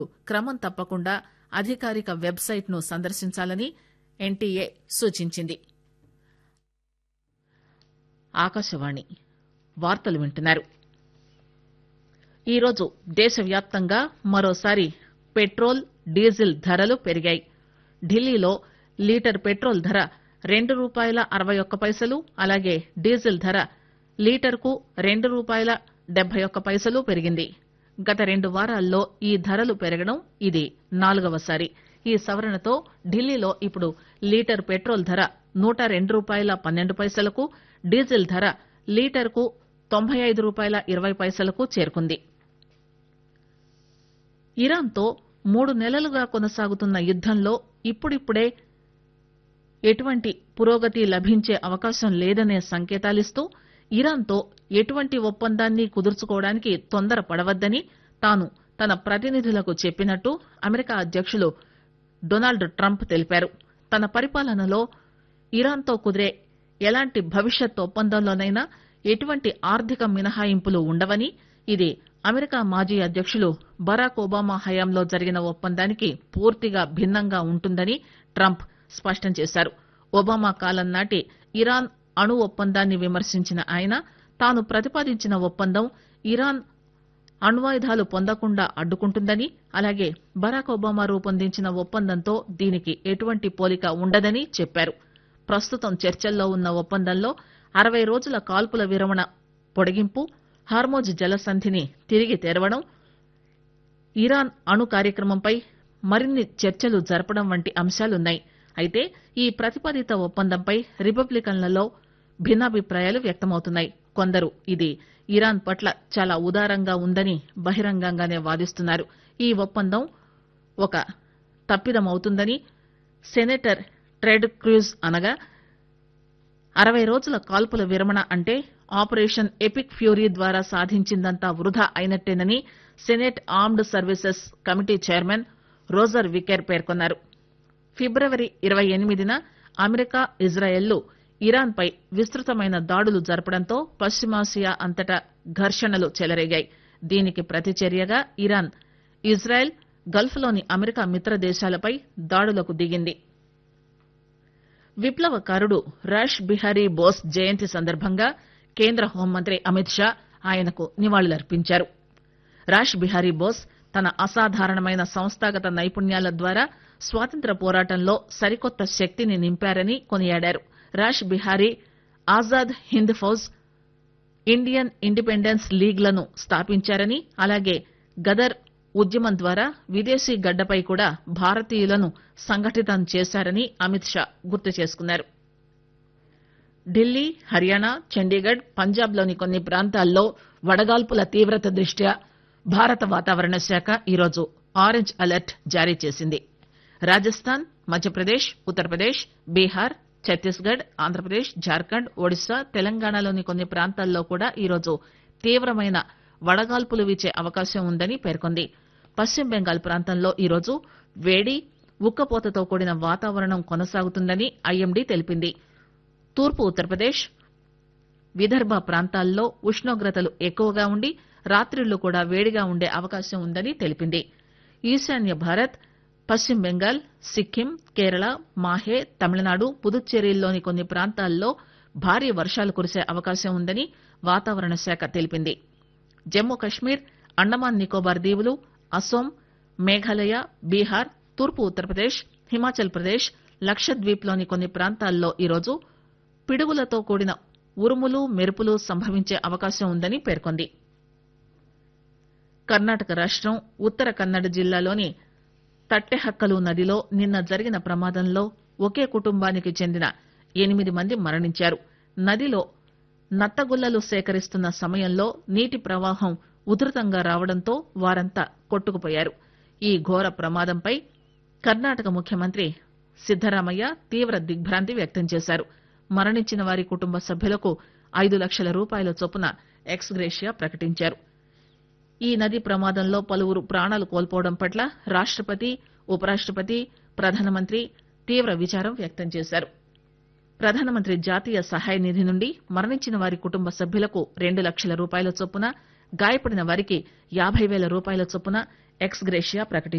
క్రమం తప్పకుండా అధికారిక వెబ్సైట్ ను సందర్శించాలని ఎన్టీఏ సూచించింది ఆకాశవాణి వార్తలు వింటున్నారు ఈరోజు దేశవ్యాప్తంగా మరోసారి పెట్రోల్ డీజిల్ ధరలు పెరిగాయి ఢిల్లీలో లీటర్ పెట్రోల్ ధర రెండు రూపాయల అరవై ఒక్క పైసలు అలాగే డీజిల్ ధర లీటర్కు రెండు రూపాయల డెబ్బై ఒక్క పైసలు పెరిగింది గత రెండు వారాల్లో ఈ ధరలు పెరగడం ఇది నాలుగవసారి ఈ సవరణతో ఢిల్లీలో ఇప్పుడు లీటర్ పెట్రోల్ ధర నూట రెండు రూపాయల పన్నెండు పైసలకు డీజిల్ ధర లీటర్కు తొంభై ఐదు రూపాయల ఇరవై పైసలకు చేరుకుంది ఇరాన్తో మూడు నెలలుగా కొనసాగుతున్న యుద్దంలో ఇప్పుడిప్పుడే ఎటువంటి పురోగతి లభించే అవకాశం లేదనే సంకేతాలిస్తూ ఇరాన్తో ఎటువంటి ఒప్పందాన్ని కుదుర్చుకోవడానికి తొందరపడవద్దని తాను తన ప్రతినిధులకు చెప్పినట్టు అమెరికా అధ్యకులు డొనాల్డ్ ట్రంప్ తెలిపారు తన పరిపాలనలో ఇరాన్తో కుదిరే ఎలాంటి భవిష్యత్ ఒప్పందంలోనైనా ఎటువంటి ఆర్థిక మినహాయింపులు ఉండవని ఇది అమెరికా మాజీ అధ్యకులు బరాక్ ఒబామా హయాంలో జరిగిన ఒప్పందానికి పూర్తిగా భిన్నంగా ఉంటుందని ట్రంప్ స్పష్టం చేశారు ఒబామా కాలం నాటి ఇరాన్ అణు ఒప్పందాన్ని విమర్శించిన ఆయన తాను ప్రతిపాదించిన ఒప్పందం ఇరాన్ అణ్వాయుధాలు పొందకుండా అడ్డుకుంటుందని అలాగే బరాక్ ఒబామా రూపొందించిన ఒప్పందంతో దీనికి ఎటువంటి పోలిక ఉండదని చెప్పారు ప్రస్తుతం చర్చల్లో ఉన్న ఒప్పందంలో అరవై రోజుల కాల్పుల విరమణ పొడిగింపు హార్మోజ్ జలసంధిని తిరిగి తెరవడం ఇరాన్ అణు కార్యక్రమంపై మరిన్ని చర్చలు జరపడం వంటి అంశాలున్నాయి అయితే ఈ ప్రతిపాదిత ఒప్పందంపై రిపబ్లికన్లలో భిన్నాభిప్రాయాలు వ్యక్తమవుతున్నాయి కొందరు ఇది ఇరాన్ పట్ల చాలా ఉదారంగా ఉందని బహిరంగంగానే వాదిస్తున్నారు ఈ ఒప్పందం ఒక తప్పిదమవుతుందని సెనేటర్ ట్రెడ్ క్రూజ్ అనగా అరవై రోజుల కాల్పుల విరమణ అంటే ఆపరేషన్ ఎపిక్ ఫ్యూరీ ద్వారా సాధించిందంతా వృధా అయినట్టేనని Senate Armed Services Committee chairman Roger Wicker పేర్కొన్నారు ఫిబ్రవరి ఇరవై ఎనిమిదిన అమెరికా ఇజ్రాయెల్లు ఇరాన్ పై విస్తృతమైన దాడులు జరపడంతో పశ్చిమాసియా అంతటా ఘర్షణలు చెలరేగాయి దీనికి ప్రతిచర్యగా ఇరాన్ ఇజ్రాయెల్ గల్ఫ్లోని అమెరికా మిత్ర దేశాలపై దాడులకు దిగింది విప్లవకారుడు రాష్ బిహారీ బోస్ జయంతి సందర్భంగా కేంద్ర హోంమంత్రి అమిత్ షా ఆయనకు నివాళులర్పించారు రాష్ బిహారీ బోస్ తన అసాధారణమైన సంస్థాగత నైపుణ్యాల ద్వారా స్వాతంత్ర పోరాటంలో సరికొత్త శక్తిని నింపారని కొనియాడారు Rash Behari Azad Hind Fauj Indian Independence League లను స్థాపించారని అలాగే గదర్ ఉద్యమం ద్వారా విదేశీ గడ్డపై కూడా భారతీయులను సంఘటితం చేశారని అమిత్ షా గుర్తు చేసుకున్నారు ఢిల్లీ హర్యానా చండీగఢ్ పంజాబ్ లోని కొన్ని ప్రాంతాల్లో వడగాల్పుల తీవ్రత దృష్ట్యా భారత వాతావరణ శాఖ ఈరోజు ఆరెంజ్ అలర్ట్ జారీ చేసింది రాజస్థాన్ మధ్యప్రదేశ్ ఉత్తరప్రదేశ్ బీహార్ ఛత్తీస్గఢ్ ఆంధ్రప్రదేశ్ జార్ఖండ్ ఒడిశా తెలంగాణలోని కొన్ని ప్రాంతాల్లో కూడా ఈరోజు తీవ్రమైన వడగాల్పులు వీచే అవకాశం ఉందని పేర్కొంది పశ్చిమ బెంగాల్ ప్రాంతంలో ఈరోజు వేడి ఉక్కపోతతో కూడిన వాతావరణం కొనసాగుతుందని ఐఎండీ తెలిపింది తూర్పు ఉత్తరప్రదేశ్ విదర్భ ప్రాంతాల్లో ఉష్ణోగ్రతలు ఎక్కువగా ఉండి రాత్రిళ్లు కూడా వేడిగా ఉండే అవకాశం ఉందని తెలిపింది ఈశాన్య భారత్ పశ్చిమ బెంగాల్ సిక్కిం కేరళ మాహే తమిళనాడు పుదుచ్చేరిల్లోని కొన్ని ప్రాంతాల్లో భారీ వర్షాలు కురిసే అవకాశం ఉందని వాతావరణ శాఖ తెలిపింది జమ్మూ కశ్మీర్ అండమాన్ నికోబార్ దీవులు అస్సోం మేఘాలయ బీహార్ తూర్పు ఉత్తరప్రదేశ్ హిమాచల్ ప్రదేశ్ లక్షద్వీప్ లోని కొన్ని ప్రాంతాల్లో ఈరోజు పిడుగులతో కూడిన ఉరుములు మెరుపులు సంభవించే అవకాశం ఉందని పేర్కొంది కర్ణాటక రాష్టం ఉత్తర కన్నడ జిల్లాలోని తట్టెహక్కలు నదిలో నిన్న జరిగిన ప్రమాదంలో ఒకే కుటుంబానికి చెందిన ఎనిమిది మంది మరణించారు నదిలో నత్తగుల్లలు సేకరిస్తున్న సమయంలో నీటి ప్రవాహం ఉధృతంగా రావడంతో వారంతా కొట్టుకుపోయారు ఈ ఘోర ప్రమాదంపై కర్ణాటక ముఖ్యమంత్రి సిద్దరామయ్య తీవ్ర దిగ్భ్రాంతి వ్యక్తం చేశారు మరణించిన వారి కుటుంబ సభ్యులకు ఐదు లక్షల రూపాయల చొప్పున ఎక్స్గ్రేషియా ప్రకటించారు ఈ నది ప్రమాదంలో పలువురు ప్రాణాలు కోల్పోవడం పట్ల రాష్టపతి ఉపరాష్టపతి ప్రధానమంత్రి తీవ్ర విచారం వ్యక్తం చేశారు ప్రధానమంత్రి జాతీయ సహాయ నిధి నుండి మరణించిన వారి కుటుంబ సభ్యులకు రెండు లక్షల రూపాయల చొప్పున గాయపడిన వారికి యాబై పేల రూపాయల చొప్పున ఎక్స్ గ్రేషియా ప్రకటించింది